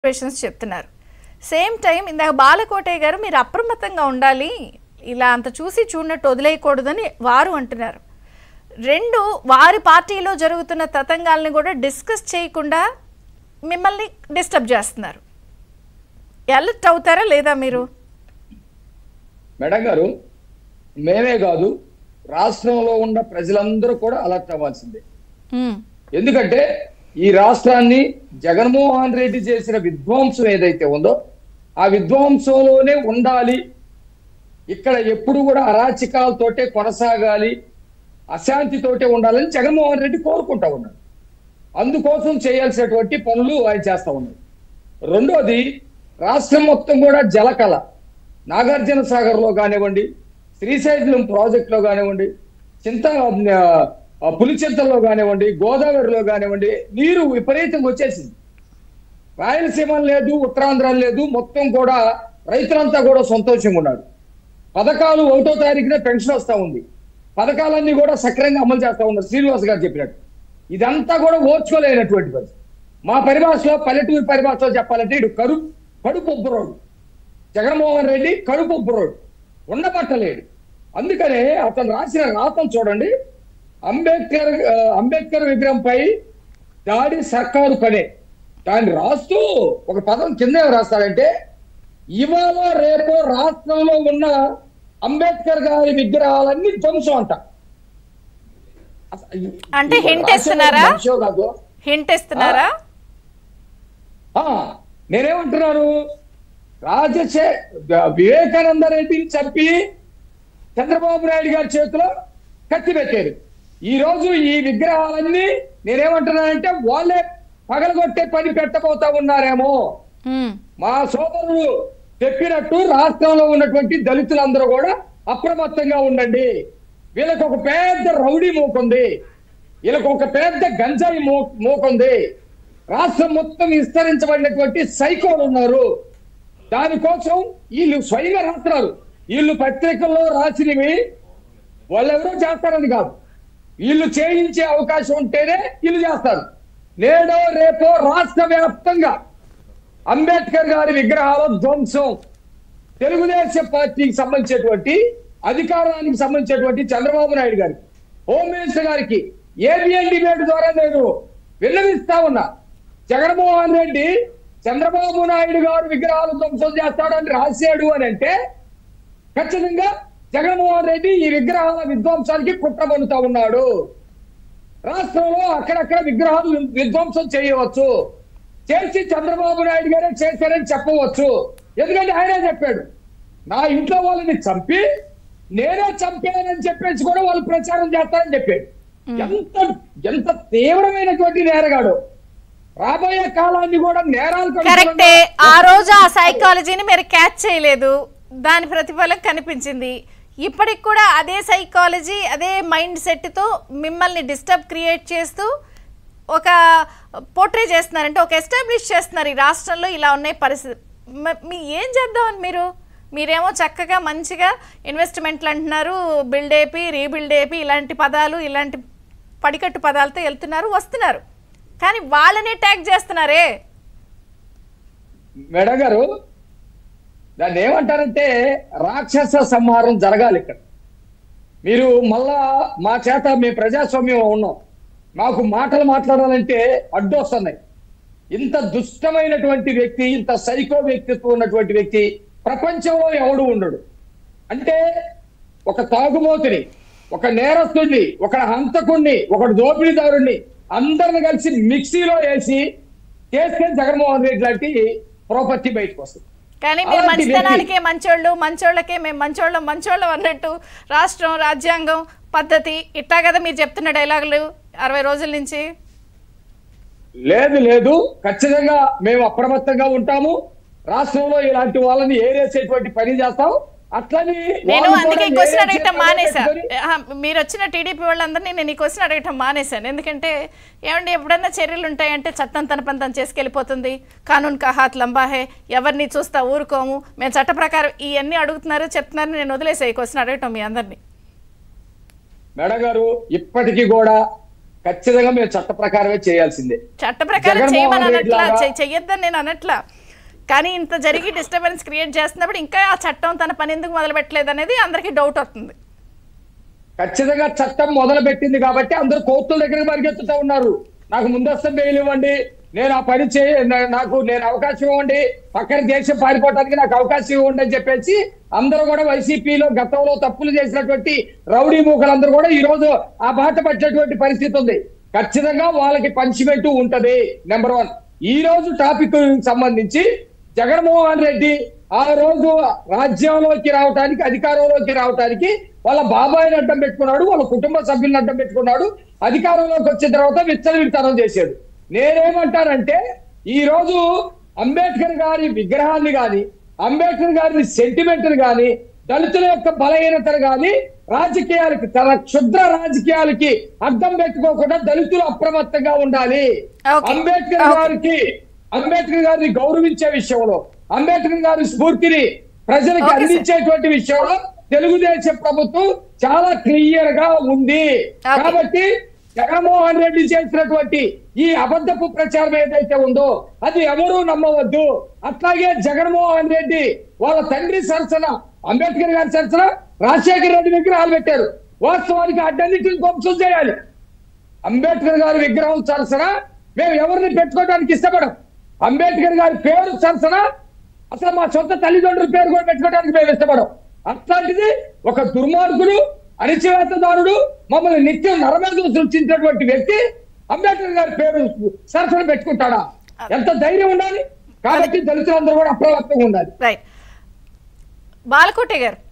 Questions చెప్తున్నారు same time ఇందాక బాలకోటయ్య గారు మీరు అప్రమత్తంగా ఉండాలి ఇలా అంత చూసి చూడనట్టు వదిలేయకూడదని వారు అంటున్నారు రెండు వారి పార్టీలో జరుగుతున్న తతంగాల్ని కూడా డిస్కస్ చేయకుండా మిమ్మల్ని డిస్టర్బ్ చేస్తున్నారు అలర్ట్ అవుతారా లేదా మీరు మేడం గారు మేమే కాదు రాష్ట్రంలో ఉన్న ప్రజలందరూ కూడా అలర్ట్ అవ్వాల్సిందే మ్మ్. ఎందుకంటే ఈ రాష్ట్రాన్ని జగన్మోహన్ రెడ్డి చేసిన విధ్వంసం ఏదైతే ఉందో ఆ విధ్వంసంలోనే ఉండాలి ఇక్కడ ఎప్పుడు కూడా అరాచకాలతోటే కొనసాగాలి అశాంతితోటే ఉండాలని జగన్మోహన్ రెడ్డి కోరుకుంటా ఉన్నాడు అందుకోసం చేయాల్సినటువంటి పనులు ఆయన చేస్తా ఉన్నాడు రెండోది రాష్ట్రం మొత్తం కూడా జలకళ నాగార్జున సాగర్ లో కానివ్వండి శ్రీశైలం ప్రాజెక్ట్ లో కానివ్వండి చింత ఆ, పులిచింతల్లో కానివ్వండి గోదావరిలో కానివ్వండి నీరు విపరీతంగా వచ్చేసింది రాయలసీమ లేదు ఉత్తరాంధ్ర లేదు మొత్తం కూడా రైతులంతా కూడా సంతోషంగా ఉన్నారు పథకాలు ఒకటో తారీఖున పెన్షన్ వస్తా ఉంది పథకాలన్నీ కూడా సక్రమంగా అమలు చేస్తా ఉన్నారు శ్రీనివాస్ గారు చెప్పినట్టు ఇదంతా కూడా ఓర్చుకోలేనటువంటి పరిస్థితి మా పరిభాషలో పల్లెటూరు పరిభాషలో చెప్పాలంటే ఇటు కరు కడుపు ఉబ్బరోడు జగన్మోహన్ రెడ్డి కడుపు ఉబ్బరోడు ఉండబట్టలేడు అందుకనే అతను రాసిన రాతం చూడండి అంబేద్కర్ ఆ, అంబేద్కర్ విగ్రహంపై దాడి సర్కారు పనే దాన్ని రాస్తూ ఒక పదం కింద ఏం రాస్తాడంటే ఇవాళ రేపు రాష్ట్రంలో ఉన్న అంబేద్కర్ గారి విగ్రహాలన్నీ ధ్వంసం అంట అస- అంటే hint రాసేవాడు ఇస్తున్నారా? మనిషో కాదు హింట్ ఇస్తున్నారా ఆ, నేనేమంటున్నాను రాజశే వివేకానంద రెడ్డిని చంపి చంద్రబాబు నాయుడు గారి చేతిలో కత్తి పెట్టారు ఈ రోజు ఈ విగ్రహాలన్నీ నేనేమంటున్నానంటే వాళ్ళే పగలగొట్టే పని పెట్టబోతా ఉన్నారేమో మ్మ్. మా సోదరులు చెప్పినట్టు రాష్ట్రంలో ఉన్నటువంటి దళితులందరూ కూడా అప్రమత్తంగా ఉండండి వీళ్ళకి ఒక పెద్ద రౌడీ మూకుంది వీళ్ళకి ఒక పెద్ద గంజాయి మూ మూకుంది రాష్ట్రం మొత్తం విస్తరించబడినటువంటి సైకోలు ఉన్నారు దానికోసం వీళ్ళు స్వయంగా రాస్తున్నారు వీళ్ళు పత్రికల్లో రాసినవి వాళ్ళెవరో చేస్తారని కాదు వీళ్ళు చేయించే అవకాశం ఉంటేనే వీళ్ళు చేస్తారు నేడో రేపో రాష్ట్ర వ్యాప్తంగా అంబేద్కర్ గారి విగ్రహాల ధ్వంసం తెలుగుదేశం పార్టీకి సంబంధించినటువంటి అధికారానికి సంబంధించినటువంటి చంద్రబాబు నాయుడు గారికి హోమ్ మినిస్టర్ గారికి ఏబిఎన్ డిబేట్ ద్వారా నేను విన్నవిస్తా ఉన్నా జగన్మోహన్ రెడ్డి చంద్రబాబు నాయుడు గారు విగ్రహాలు ధ్వంసం చేస్తాడని రాశాడు అని అంటే ఖచ్చితంగా జగన్మోహన్ రెడ్డి ఈ విగ్రహాల విధ్వంసానికి కుట్ర పన్నుతా ఉన్నాడు రాష్ట్రంలో అక్కడక్కడ విగ్రహాలు విధ్వంసం చేయవచ్చు చేసి చంద్రబాబు నాయుడు గారే చేశారని చెప్పవచ్చు ఎందుకంటే ఆయనే చెప్పాడు నా ఇంట్లో వాళ్ళని చంపి నేనే చంపానని చెప్పేసి కూడా వాళ్ళు ప్రచారం చేస్తారని చెప్పాడు ఎంత ఎంత తీవ్రమైనటువంటి నేరగాడు రాబోయే కాలాన్ని కూడా నేరాలు కరెక్టే ఆ రోజు ఆ సైకాలజీని మీరు క్యాచ్ చేయలేదు దాని ప్రతిఫలం కనిపించింది ఇప్పటికి కూడా అదే సైకాలజీ అదే మైండ్ సెట్తో మిమ్మల్ని డిస్టర్బ్ క్రియేట్ చేస్తూ ఒక పోర్ట్రే చేస్తున్నారంటే ఒక ఎస్టాబ్లిష్ చేస్తున్నారు ఈ రాష్ట్రంలో ఇలా ఉన్నాయి పరిస్థితి మ- మీ ఏం చేద్దామని మీరు మీరేమో చక్కగా మంచిగా ఇన్వెస్ట్మెంట్లు అంటున్నారు బిల్డ్ ఏపీ రీబిల్డ్ ఏపీ ఇలాంటి పదాలు ఇలాంటి పడికట్టు పదాలతో వెళ్తున్నారు వస్తున్నారు కానీ వాళ్ళనే ట్యాగ్ చేస్తున్నారే మేడం గారు దాన్ని ఏమంటారంటే రాక్షస సంహారం జరగాలి ఇక్కడ మీరు మళ్ళా మా చేత మేము ప్రజాస్వామ్యం ఉన్నాం మాకు మాటలు మాట్లాడాలంటే అడ్డు వస్తున్నాయి ఇంత దుష్టమైనటువంటి వ్యక్తి ఇంత సైకో వ్యక్తిత్వం ఉన్నటువంటి వ్యక్తి ప్రపంచంలో ఎవడు ఉండడు అంటే ఒక తాగుబోతుని ఒక నేరస్తుడిని ఒక హంతకుణ్ణి ఒక దోపిడీదారుణ్ణి అందరిని కలిసి మిక్సీలో వేసి చేస్తే జగన్మోహన్ రెడ్డి లాంటి ప్రాపర్టీ బయటకు వస్తుంది కానీ మీరు అలాంటి మంచితనానికే మంచోళ్ళు మంచోళ్ళకే మేము మంచోళ్ళం మంచోళ్ళం అన్నట్టు రాష్ట్రం రాజ్యాంగం పద్ధతి ఇట్టా కదా మీరు చెప్తున్న డైలాగులు అరవై రోజుల నుంచి లేదు లేదు ఖచ్చితంగా మేము అప్రమత్తంగా ఉంటాము రాష్ట్రంలో ఇలాంటి వాళ్ళని ఏరేసేటువంటి పని చేస్తాం అట్లని నేను వాళ్ళు అందుకే కూడా ఈ క్వశ్చన్ ఏరేసే అడగటం పని మానేసా పెట్టుకొని- ఆహా, మీరు వచ్చిన టీడీపీ వాళ్ళందరినీ నేను ఈ క్వశ్చన్ అడగటం మానేశాను ఎందుకంటే ఏమండి ఎప్పుడన్నా చర్యలు ఉంటాయంటే చట్టం తన పని తను చేసుకెళ్ళిపోతుంది కానూన్ కా హాత్ లంబా హే ఎవరిని చూస్తా ఊరుకోము మేము చట్ట ప్రకారం ఇవన్నీ అడుగుతున్నారు చెప్తున్నారు నేను వదిలేసా ఈ క్వశ్చన్ అడగటం మీ అందరినీ మేడం గారు ఇప్పటికీ కూడా ఖచ్చితంగా మేము చట్ట ప్రకారమే చేయాల్సిందే చట్ట ప్రకారం జగన్మోహన్ చేయమని రెడ్డి అనట్లా లాగా- చెయ్- చెయ్యొద్దని నేను అనట్లా కానీ ఇంత జరిగి డిస్టర్బెన్స్ క్రియేట్ చేస్తున్నప్పుడు ఇంకా ఆ చట్టం తన పని ఎందుకు మొదలు పెట్టలేదు అనేది అందరికీ డౌట్ వస్తుంది ఖచ్చితంగా చట్టం మొదలు పెట్టింది కాబట్టి అందరూ కోర్టుల దగ్గర పరిగెత్తుతూ ఉన్నారు నాకు ముందస్తు బెయిల్ ఇవ్వండి నేను ఆ పని చేయ నా- నాకు నేను అవకాశం ఇవ్వండి పక్కన దేశం పారిపోవడానికి నాకు అవకాశం ఇవ్వండి అని చెప్పేసి అందరూ కూడా వైసీపీలో గతంలో తప్పులు చేసినటువంటి రౌడీ మూకలందరూ కూడా ఈ రోజు ఆ బాట పట్టినటువంటి పరిస్థితి ఉంది ఖచ్చితంగా వాళ్ళకి పనిష్మెంట్ ఉంటది నెంబర్ వన్ ఈ రోజు టాపిక్ సంబంధించి జగన్మోహన్ రెడ్డి ఆ రోజు రాజ్యంలోకి రావడానికి అధికారంలోకి రావడానికి వాళ్ళ బాబాయిని అడ్డం పెట్టుకున్నాడు వాళ్ళ కుటుంబ సభ్యులను అడ్డం పెట్టుకున్నాడు అధికారంలోకి వచ్చిన తర్వాత విచ్చలవిడితనం చేశాడు నేనేమంటానంటే ఈ రోజు అంబేద్కర్ గారి విగ్రహాన్ని గాని అంబేద్కర్ గారి సెంటిమెంట్ గాని దళితుల యొక్క బలహీనతను గాని రాజకీయాలకి తన క్షుద్ర రాజకీయాలకి అడ్డం పెట్టుకోకుండా దళితులు అప్రమత్తంగా ఉండాలి Okay. అంబేద్కర్ Okay. గారికి అంబేద్కర్ గారిని గౌరవించే విషయంలో అంబేద్కర్ గారి స్ఫూర్తిని ప్రజలకు Okay, sir. అందించేటువంటి విషయంలో తెలుగుదేశం ప్రభుత్వం చాలా క్లియర్ గా ఉంది Okay. కాబట్టి జగన్మోహన్ రెడ్డి చేసినటువంటి ఈ అబద్ధపు ప్రచారం ఏదైతే ఉందో అది ఎవరూ నమ్మవద్దు అట్లాగే జగన్మోహన్ రెడ్డి వాళ్ళ తండ్రి సరసన అంబేద్కర్ గారి సరసన రాజశేఖర రెడ్డి విగ్రహాలు పెట్టారు వాస్తవానికి అడ్డన్నిటిని ధ్వంసం చేయాలి అంబేద్కర్ గారి విగ్రహం సరసన మేము ఎవరిని పెట్టుకోవడానికి ఇష్టపడం అంబేద్కర్ గారి పేరు సరసన అసలు మా సొంత తల్లిదండ్రుల పేరు కూడా పెట్టుకోవడానికి మేము ఇష్టపడం అట్లాంటిది ఒక దుర్మార్గుడు అణిచివేతదారుడు మమ్మల్ని నిత్యం నరమేధం సృష్టించినటువంటి వ్యక్తి అంబేద్కర్ గారి పేరు సరసన పెట్టుకుంటాడా ఎంత ధైర్యం ఉండాలి కాబట్టి దళితులందరూ కూడా అప్రమత్తంగా ఉండాలి రైట్ బాలకోటి గారు